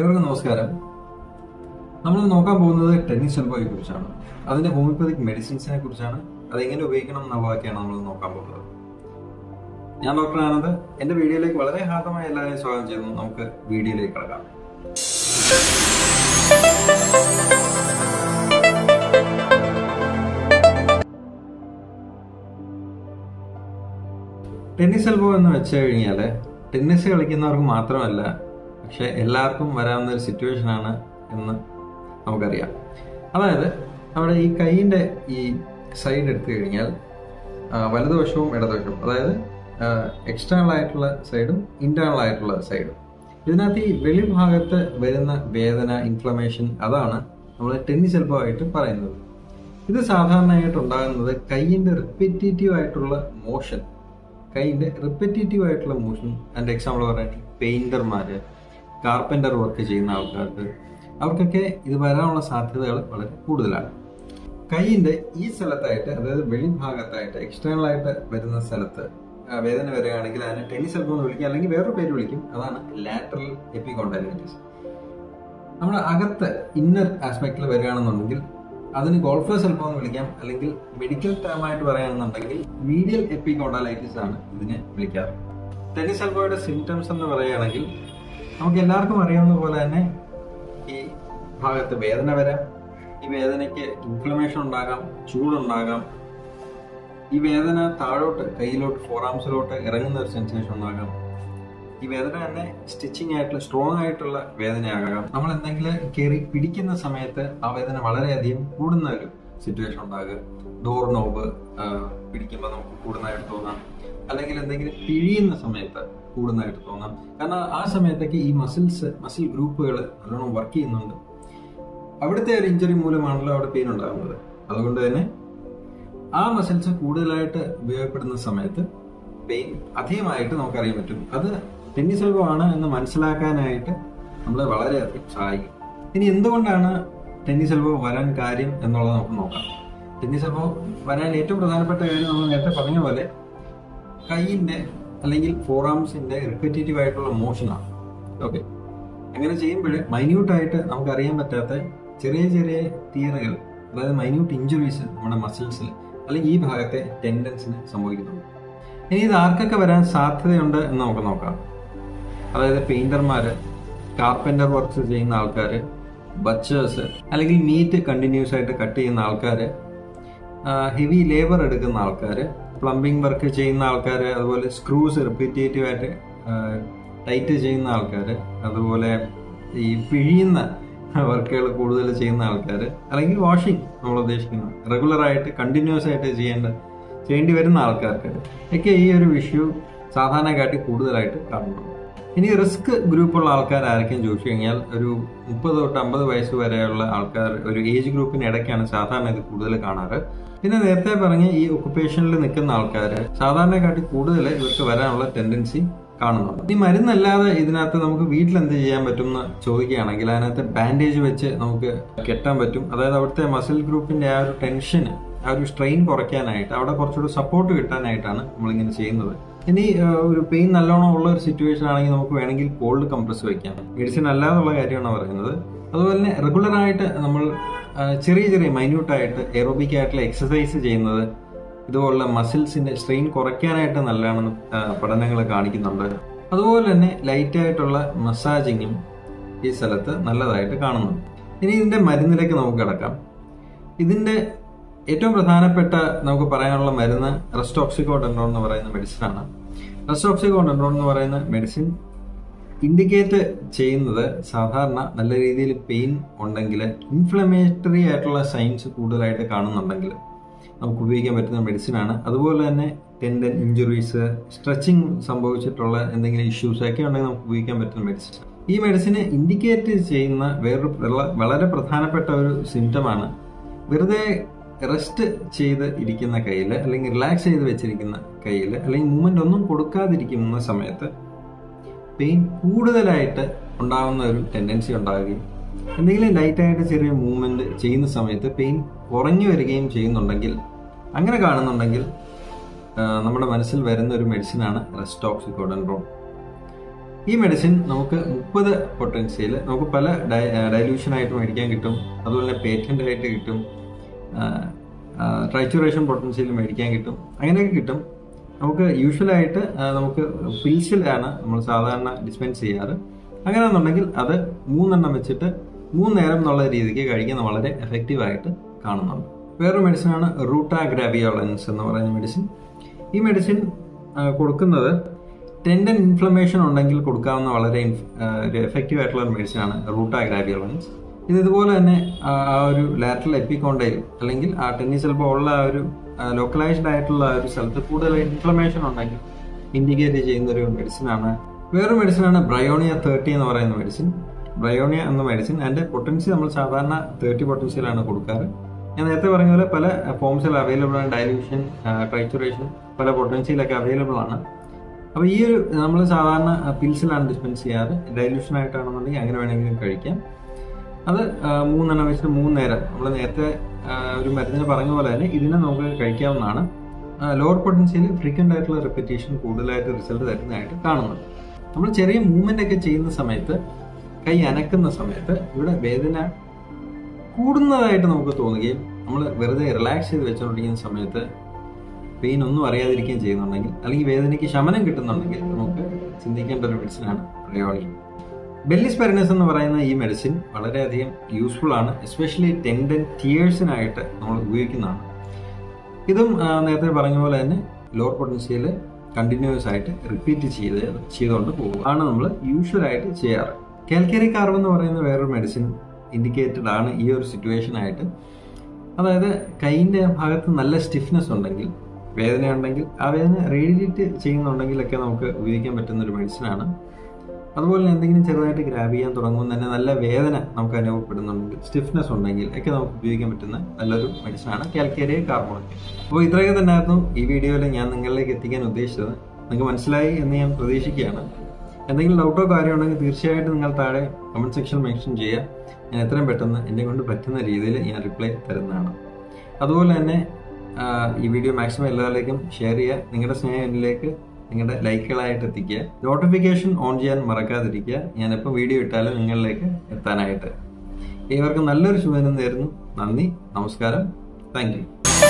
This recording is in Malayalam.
ഏവർക്കും നമസ്കാരം നമ്മൾ നോക്കാൻ പോകുന്നത് ടെന്നീസ് എൽബോയെ കുറിച്ചാണ് അതിന്റെ ഹോമിയോപ്പതിക് മെഡിസിൻസിനെ കുറിച്ചാണ് അതെങ്ങനെ ഉപയോഗിക്കണം എന്നുള്ളതൊക്കെയാണ് നമ്മൾ നോക്കാൻ പോകുന്നത് ഞാൻ ഡോക്ടർ ആനന്ദ് എന്റെ വീഡിയോയിലേക്ക് വളരെ ഹാർദമായി എല്ലാവരെയും സ്വാഗതം ചെയ്യുന്നു നമുക്ക് വീഡിയോയിലേക്ക് കിടക്കാം ടെന്നീസ് എൽബോ എന്ന് വെച്ച് കഴിഞ്ഞാൽ ടെന്നീസ് കളിക്കുന്നവർക്ക് മാത്രമല്ല പക്ഷെ എല്ലാവർക്കും വരാവുന്ന ഒരു സിറ്റുവേഷൻ ആണ് എന്ന് നമുക്കറിയാം അതായത് നമ്മുടെ ഈ കൈയിന്റെ ഈ സൈഡ് എടുത്തു കഴിഞ്ഞാൽ ആ, വലതുവശവും ഇടതുവശവും അതായത് എക്സ്റ്റേണൽ ആയിട്ടുള്ള സൈഡും ഇന്റേണൽ ആയിട്ടുള്ള സൈഡും ഇതിനകത്ത് ഈ വെളിഭാഗത്ത് വരുന്ന വേദന ഇൻഫ്ലമേഷൻ അതാണ് നമ്മൾ ടെന്നീസ് എൽബോ ആയിട്ട് പറയുന്നത് ഇത് സാധാരണയായിട്ട് ഉണ്ടാകുന്നത് കൈയിന്റെ റിപ്പറ്റേറ്റീവ് ആയിട്ടുള്ള മോഷൻ കൈയിന്റെ റിപ്പറ്റേറ്റീവ് ആയിട്ടുള്ള മോഷൻ അതിന്റെ എക്സാമ്പിൾ പറയുകയാണെങ്കിൽ പെയിന്റർമാര് കാർപ്പൻ്റർ വർക്ക് ചെയ്യുന്ന ആൾക്കാർക്ക് അവർക്കൊക്കെ ഇത് വരാനുള്ള സാധ്യതകൾ വളരെ കൂടുതലാണ് കൈയിന്റെ ഈ സ്ഥലത്തായിട്ട് അതായത് വെളിഭാഗത്തായിട്ട് എക്സ്റ്റേണൽ ആയിട്ട് വരുന്ന സ്ഥലത്ത് ആ, വേദന വരികയാണെങ്കിൽ അതിനെ ടെന്നീസ് എൽബോ എന്ന് വിളിക്കും അല്ലെങ്കിൽ വേറൊരു പേര് വിളിക്കും അതാണ് ലാറ്ററൽ എപ്പികോണ്ടൈലൈറ്റിസ് നമ്മുടെ അകത്ത് ഇന്നർ ആസ്പെക്റ്റിൽ വരികയാണെന്നുണ്ടെങ്കിൽ അതിന് ഗോൾഫേഴ്സ് എൽബോ എന്ന് വിളിക്കാം അല്ലെങ്കിൽ മെഡിക്കൽ ടേം ആയിട്ട് പറയുകയാണെന്നുണ്ടെങ്കിൽ മീഡിയൽ എപ്പികോണ്ടൈലൈറ്റിസ് ആണ് ഇതിനെ വിളിക്കാറ് ടെന്നീസ് എൽബോയുടെ സിംറ്റംസ് എന്ന് പറയുകയാണെങ്കിൽ നമുക്ക് എല്ലാവർക്കും അറിയാവുന്ന പോലെ തന്നെ ഈ ഭാഗത്ത് വേദന വരാം ഈ വേദനയ്ക്ക് ഇൻഫ്ലമേഷൻ ഉണ്ടാകാം ചൂടുണ്ടാകാം ഈ വേദന താഴോട്ട് കയ്യിലോട്ട് ഫോറാംസിലോട്ട് ഇറങ്ങുന്ന ഒരു സെൻസേഷൻ ഉണ്ടാകാം ഈ വേദന തന്നെ സ്റ്റിച്ചിങ് ആയിട്ടുള്ള സ്ട്രോങ് ആയിട്ടുള്ള വേദനയാകാം നമ്മൾ എന്തെങ്കിലും കയറി പിടിക്കുന്ന സമയത്ത് ആ വേദന വളരെയധികം കൂടുന്ന ഒരു സിറ്റുവേഷൻ ഉണ്ടാകുക ഡോർ നോബ് പിടിക്കുമ്പോൾ നമുക്ക് കൂടുന്നതായിട്ട് തോന്നാം അല്ലെങ്കിൽ എന്തെങ്കിലും പിഴിയുന്ന സമയത്ത് കൂടുന്നതായിട്ട് തോന്നാം കാരണം ആ സമയത്തൊക്കെ ഈ മസിൽസ് മസിൽ ഗ്രൂപ്പുകൾ നല്ലോണം വർക്ക് ചെയ്യുന്നുണ്ട് അവിടുത്തെ ഒരു ഇഞ്ചുറി മൂലമാണല്ലോ അവിടെ പെയിൻ ഉണ്ടാകുന്നത് അതുകൊണ്ട് തന്നെ ആ മസിൽസ് കൂടുതലായിട്ട് ഉപയോഗപ്പെടുന്ന സമയത്ത് പെയിൻ അധികമായിട്ട് നമുക്ക് അറിയാൻ പറ്റും അത് ടെന്നീസ് എൽബോ ആണ് എന്ന് മനസ്സിലാക്കാനായിട്ട് നമ്മളെ വളരെയധികം സഹായിക്കും ഇനി എന്തുകൊണ്ടാണ് ടെന്നീസ് എൽബോ വരാൻ കാര്യം എന്നുള്ളത് നമുക്ക് നോക്കാം ടെന്നീസ് എൽബോ വരാൻ ഏറ്റവും പ്രധാനപ്പെട്ട കാര്യം നമ്മൾ നേരത്തെ പറഞ്ഞ പോലെ കൈയിന്റെ അല്ലെങ്കിൽ ഫോറാംസിന്റെ റിപ്പറ്റേറ്റീവ് ആയിട്ടുള്ള മോഷനാണ് ഓക്കെ അങ്ങനെ ചെയ്യുമ്പോൾ മൈന്യൂട്ട് ആയിട്ട് നമുക്ക് അറിയാൻ പറ്റാത്ത ചെറിയ ചെറിയ തീറുകൾ അതായത് മൈന്യൂട്ട് ഇഞ്ചുറീസ് നമ്മുടെ മസിൽസിൽ അല്ലെങ്കിൽ ഈ ഭാഗത്തെ ടെൻഡൻസിന് സംഭവിക്കുന്നുണ്ട് ഇനി ഇത് ആർക്കൊക്കെ വരാൻ സാധ്യതയുണ്ട് എന്ന് നമുക്ക് നോക്കാം അതായത് പെയിന്റർമാര് കാർപ്പൻ്റർ വർക്ക്സ് ചെയ്യുന്ന ആൾക്കാർ ബച്ചേഴ്സ് അല്ലെങ്കിൽ മീറ്റ് കണ്ടിന്യൂസ് ആയിട്ട് കട്ട് ചെയ്യുന്ന ആൾക്കാർ ഹെവി ലേബർ എടുക്കുന്ന ആൾക്കാർ പ്ലംബിംഗ് വർക്ക് ചെയ്യുന്ന ആൾക്കാർ അതുപോലെ സ്ക്രൂസ് റിപ്പീറ്റേറ്റീവ് ആയിട്ട് ടൈറ്റ് ചെയ്യുന്ന ആൾക്കാർ അതുപോലെ ഈ പിഴിയുന്ന വർക്കുകൾ കൂടുതൽ ചെയ്യുന്ന ആൾക്കാർ അല്ലെങ്കിൽ വാഷിംഗ് നമ്മൾ ഉദ്ദേശിക്കുന്ന റെഗുലർ ആയിട്ട് കണ്ടിന്യൂസ് ആയിട്ട് ചെയ്യേണ്ട ചെയ്യേണ്ടി വരുന്ന ആൾക്കാർക്ക് ഒക്കെ ഈ ഒരു ഇഷ്യൂ സാധാരണക്കാട്ടി കൂടുതലായിട്ട് കാണുന്നുണ്ട് ഇനി റിസ്ക് ഗ്രൂപ്പുള്ള ആൾക്കാർ ആരൊക്കെയും ചോദിച്ചു കഴിഞ്ഞാൽ ഒരു മുപ്പത് തൊട്ട് അമ്പത് വയസ്സ് വരെയുള്ള ആൾക്കാർ ഒരു ഏജ് ഗ്രൂപ്പിന് ഇടയ്ക്കാണ് സാധാരണ ഇത് കൂടുതൽ കാണാറ് പിന്നെ നേരത്തെ പറഞ്ഞ ഈ ഒക്കുപേഷനിൽ നിൽക്കുന്ന ആൾക്കാർ സാധാരണക്കാട്ടി കൂടുതൽ ഇവർക്ക് വരാനുള്ള ടെൻഡൻസി കാണുന്നുണ്ട് ഈ മരുന്നല്ലാതെ ഇതിനകത്ത് നമുക്ക് വീട്ടിൽ എന്ത് ചെയ്യാൻ പറ്റും എന്ന് ചോദിക്കുകയാണെങ്കിൽ അതിനകത്ത് ബാൻഡേജ് വെച്ച് നമുക്ക് കെട്ടാൻ പറ്റും അതായത് അവിടുത്തെ മസിൽ ഗ്രൂപ്പിന്റെ ആ ഒരു ടെൻഷന് ആ ഒരു സ്ട്രെയിൻ കുറയ്ക്കാനായിട്ട് അവിടെ കുറച്ചുകൂടി സപ്പോർട്ട് കിട്ടാനായിട്ടാണ് നമ്മളിങ്ങനെ ചെയ്യുന്നത് ഇനി ആ, ഒരു പെയിൻ നല്ലോണം ഉള്ള ഒരു സിറ്റുവേഷൻ ആണെങ്കിൽ നമുക്ക് വേണമെങ്കിൽ കോൾഡ് കംപ്രസ് വെക്കാം മെഡിസിൻ അല്ലാതുള്ള കാര്യമാണ് പറയുന്നത് അതുപോലെ തന്നെ റെഗുലർ ആയിട്ട് നമ്മൾ ആ, ചെറിയ ചെറിയ മൈന്യൂട്ട് ആയിട്ട് എറോബിക് ആയിട്ടുള്ള എക്സസൈസ് ചെയ്യുന്നത് ഇതുപോലുള്ള മസിൽസിന്റെ സ്ട്രെയിൻ കുറയ്ക്കാനായിട്ട് നല്ലതാണെന്ന് പഠനങ്ങൾ കാണിക്കുന്നുണ്ട് അതുപോലെ തന്നെ ലൈറ്റ് ആയിട്ടുള്ള മസാജിങ്ങും ഈ സ്ഥലത്ത് നല്ലതായിട്ട് കാണുന്നുണ്ട് ഇനി ഇതിന്റെ മരുന്നിലേക്ക് നമുക്ക് കിടക്കാം ഇതിന്റെ ഏറ്റവും പ്രധാനപ്പെട്ട നമുക്ക് പറയാനുള്ള മരുന്ന് റെസ്റ്റോക്സിക്കോഡെൻഡ്രോൺ എന്ന് പറയുന്ന മെഡിസിൻ ആണ് റെസ്റ്റോക്സിക്കോഡെൻഡ്രോൺ എന്ന് പറയുന്ന മെഡിസിൻ ഇൻഡിക്കേറ്റ് ചെയ്യുന്നത് സാധാരണ നല്ല രീതിയിൽ പെയിൻ ഉണ്ടെങ്കിൽ ഇൻഫ്ലമേറ്ററി ആയിട്ടുള്ള സൈൻസ് കൂടുതലായിട്ട് കാണുന്നുണ്ടെങ്കിൽ നമുക്ക് ഉപയോഗിക്കാൻ പറ്റുന്ന മെഡിസിനാണ് അതുപോലെ തന്നെ ടെൻഡൻ ഇഞ്ചുറീസ് സ്ട്രെച്ചിങ് സംഭവിച്ചിട്ടുള്ള എന്തെങ്കിലും ഇഷ്യൂസ് ഒക്കെ ഉണ്ടെങ്കിൽ നമുക്ക് ഉപയോഗിക്കാൻ പറ്റുന്ന മെഡിസിൻ ഈ മെഡിസിന് ഇൻഡിക്കേറ്റ് ചെയ്യുന്ന വേറൊരു പ്രള- വളരെ പ്രധാനപ്പെട്ട ഒരു സിംറ്റമാണ് വെറുതെ റെസ്റ്റ് ചെയ്ത് ഇരിക്കുന്ന കയ്യിൽ അല്ലെങ്കിൽ റിലാക്സ് ചെയ്ത് വെച്ചിരിക്കുന്ന കയ്യിൽ അല്ലെങ്കിൽ മൂവ്മെന്റ് ഒന്നും കൊടുക്കാതിരിക്കുന്ന സമയത്ത് പെയിൻ കൂടുതലായിട്ട് ഉണ്ടാകുന്ന ഒരു ടെൻഡൻസി ഉണ്ടാകുകയും എന്തെങ്കിലും ലൈറ്റായിട്ട് ചെറിയ മൂവ്മെന്റ് ചെയ്യുന്ന സമയത്ത് പെയിൻ കുറഞ്ഞു വരികയും ചെയ്യുന്നുണ്ടെങ്കിൽ അങ്ങനെ കാണുന്നുണ്ടെങ്കിൽ ആ, നമ്മുടെ മനസ്സിൽ വരുന്ന ഒരു മെഡിസിനാണ് റെസ്റ്റോക്സിക്കോഡൻഡ്രോൺ ഈ മെഡിസിൻ നമുക്ക് മുപ്പത് പൊട്ടൻഷ്യൽ നമുക്ക് പല ഡൈല്യൂഷൻ ആയിട്ട് മേടിക്കാൻ കിട്ടും അതുപോലെ തന്നെ പേറ്റന്റ് ആയിട്ട് കിട്ടും ട്രൈച്ചുറേഷൻ പൊട്ടൻഷ്യൽ മേടിക്കാൻ കിട്ടും അങ്ങനെയൊക്കെ കിട്ടും നമുക്ക് യൂഷ്വലായിട്ട് നമുക്ക് പിൽസിലാണ് നമ്മൾ സാധാരണ ഡിസ്പെൻസ് ചെയ്യാറ് അങ്ങനെയാണെന്നുണ്ടെങ്കിൽ അത് മൂന്നെണ്ണം വെച്ചിട്ട് മൂന്ന് നേരം എന്നുള്ള രീതിക്ക് കഴിക്കുന്ന വളരെ എഫക്റ്റീവ് ആയിട്ട് കാണുന്നുണ്ട് വേറൊരു മെഡിസിനാണ് റൂട്ടാഗ്രാവിയോളൻസ് എന്ന് പറയുന്ന മെഡിസിൻ ഈ മെഡിസിൻ കൊടുക്കുന്നത് ടെൻഡൻ ഇൻഫ്ലമേഷൻ ഉണ്ടെങ്കിൽ കൊടുക്കാവുന്ന വളരെ ഒരു എഫക്റ്റീവ് ആയിട്ടുള്ള ഒരു മെഡിസിനാണ് റൂട്ടാഗ്രാവിയോളൻസ് ഇത് ഇതുപോലെ തന്നെ ആ ഒരു ലാറ്ററൽ എപ്പിക്കോണ്ടയിൽ അല്ലെങ്കിൽ ആ ടെന്നീസ് ചിലപ്പോൾ ഉള്ള ആ ഒരു ലോക്കലൈസ്ഡ് ആയിട്ടുള്ള ആ ഒരു സ്ഥലത്ത് കൂടുതൽ ഇൻഫ്ലമേഷൻ ഉണ്ടെങ്കിൽ ഇൻഡിക്കേറ്റ് ചെയ്യുന്ന ഒരു മെഡിസിനാണ് വേറൊരു മെഡിസിനാണ് ബ്രയോണിയ തേർട്ടി എന്ന് പറയുന്ന മെഡിസിൻ ബ്രയോണിയ എന്ന മെഡിസിൻ അതിന്റെ പൊട്ടൻസി നമ്മൾ സാധാരണ തേർട്ടി പൊട്ടൻഷ്യലാണ് കൊടുക്കാറ് ഞാൻ നേരത്തെ പറഞ്ഞ പോലെ പല ഫോംസിൽ അവൈലബിൾ ആണ് ഡയലൂഷൻ ട്രൈച്ചുറേഷൻ പല പൊട്ടൻഷ്യലൊക്കെ അവൈലബിൾ ആണ് അപ്പോൾ ഈ ഒരു നമ്മൾ സാധാരണ പിൽസിലാണ് ഡിസ്പെൻസ് ചെയ്യാറ് ഡൈല്യൂഷൻ ആയിട്ടാണെന്നുണ്ടെങ്കിൽ അങ്ങനെ വേണമെങ്കിലും കഴിക്കാം അത് മൂന്നെണ്ണം വെച്ചിട്ട് മൂന്ന് നേരം നമ്മൾ നേരത്തെ ഒരു മരുന്നിന് പറഞ്ഞ പോലെ തന്നെ ഇതിനെ നമുക്ക് കഴിക്കാവുന്നതാണ് ലോവർ പൊട്ടൻഷ്യൽ ഫ്രീക്വൻ്റ് ആയിട്ടുള്ള റിപ്പറ്റീഷൻ കൂടുതലായിട്ട് റിസൾട്ട് തരുന്നതായിട്ട് കാണുന്നുണ്ട് നമ്മൾ ചെറിയ മൂവ്മെന്റ് ഒക്കെ ചെയ്യുന്ന സമയത്ത് കൈ അനക്കുന്ന സമയത്ത് ഇവിടെ വേദന കൂടുന്നതായിട്ട് നമുക്ക് തോന്നുകയും നമ്മൾ വെറുതെ റിലാക്സ് ചെയ്ത് വെച്ചുകൊണ്ടിരിക്കുന്ന സമയത്ത് പെയിൻ ഒന്നും അറിയാതിരിക്കുകയും ചെയ്യുന്നുണ്ടെങ്കിൽ അല്ലെങ്കിൽ വേദനയ്ക്ക് ശമനം കിട്ടുന്നുണ്ടെങ്കിൽ നമുക്ക് ചിന്തിക്കേണ്ട ഒരു മെഡിസിനാണ് പ്രയോണി ബെല്ലിസ്പെറിനസ് എന്ന് പറയുന്ന ഈ മെഡിസിൻ വളരെയധികം യൂസ്ഫുൾ ആണ് എസ്പെഷ്യലി ടെൻഡൻ ടിയേഴ്സിനായിട്ട് നമ്മൾ ഉപയോഗിക്കുന്നതാണ് ഇതും നേരത്തെ പറഞ്ഞ പോലെ തന്നെ ലോവർ പൊട്ടൻഷ്യൽ കണ്ടിന്യൂസ് ആയിട്ട് റിപ്പീറ്റ് ചെയ്ത് ചെയ്തുകൊണ്ട് പോകുക ആണ് നമ്മൾ യൂഷ്വൽ ആയിട്ട് ചെയ്യാറ് കാൽക്കറി കാർബ് എന്ന് പറയുന്ന വേറൊരു മെഡിസിൻ ഇൻഡിക്കേറ്റഡ് ആണ് ഈ ഒരു സിറ്റുവേഷൻ ആയിട്ട് അതായത് കൈയിൻ്റെ ഭാഗത്ത് നല്ല സ്റ്റിഫ്നെസ് ഉണ്ടെങ്കിൽ വേദന ഉണ്ടെങ്കിൽ ആ വേദന റേഡിയേറ്റ് ചെയ്യുന്നുണ്ടെങ്കിലൊക്കെ നമുക്ക് ഉപയോഗിക്കാൻ പറ്റുന്ന ഒരു മെഡിസിനാണ് അതുപോലെ തന്നെ എന്തെങ്കിലും ചെറുതായിട്ട് ഗ്രാബ് ചെയ്യാൻ തുടങ്ങുമ്പോൾ തന്നെ നല്ല വേദന നമുക്ക് അനുഭവപ്പെടുന്നുണ്ടെങ്കിൽ സ്റ്റിഫ്നെസ് ഉണ്ടെങ്കിൽ ഒക്കെ നമുക്ക് ഉപയോഗിക്കാൻ പറ്റുന്ന നല്ലൊരു മെഡിസിനാണ് കാൽക്കേരിയ കാർബോണേറ്റ് അപ്പോൾ ഇത്രയൊക്കെ തന്നെയായിരുന്നു ഈ വീഡിയോയിൽ ഞാൻ നിങ്ങളിലേക്ക് എത്തിക്കാൻ ഉദ്ദേശിച്ചത് നിങ്ങൾക്ക് മനസ്സിലായി എന്ന് ഞാൻ പ്രതീക്ഷിക്കുകയാണ് എന്തെങ്കിലും ഡൗട്ടോ കാര്യമോ ഉണ്ടെങ്കിൽ തീർച്ചയായിട്ടും നിങ്ങൾ താഴെ കമന്റ് സെക്ഷൻ മെൻഷൻ ചെയ്യുക ഞാൻ എത്രയും പെട്ടെന്ന് എന്നെ കൊണ്ട് പറ്റുന്ന രീതിയിൽ ഞാൻ റിപ്ലൈ തരുന്നതാണ് അതുപോലെ തന്നെ ഈ വീഡിയോ മാക്സിമം എല്ലാവരിലേക്കും ഷെയർ ചെയ്യുക നിങ്ങളുടെ സ്നേഹം എന്നിലേക്ക് നിങ്ങളുടെ ലൈക്കുകളായിട്ട് എത്തിക്കുക നോട്ടിഫിക്കേഷൻ ഓൺ ചെയ്യാൻ മറക്കാതിരിക്കുക ഞാൻ എപ്പോൾ വീഡിയോ ഇട്ടാലും നിങ്ങളിലേക്ക് എത്താനായിട്ട് ഏവർക്കും നല്ലൊരു ശുഭദിനം നേരുന്നു നന്ദി നമസ്കാരം താങ്ക് യു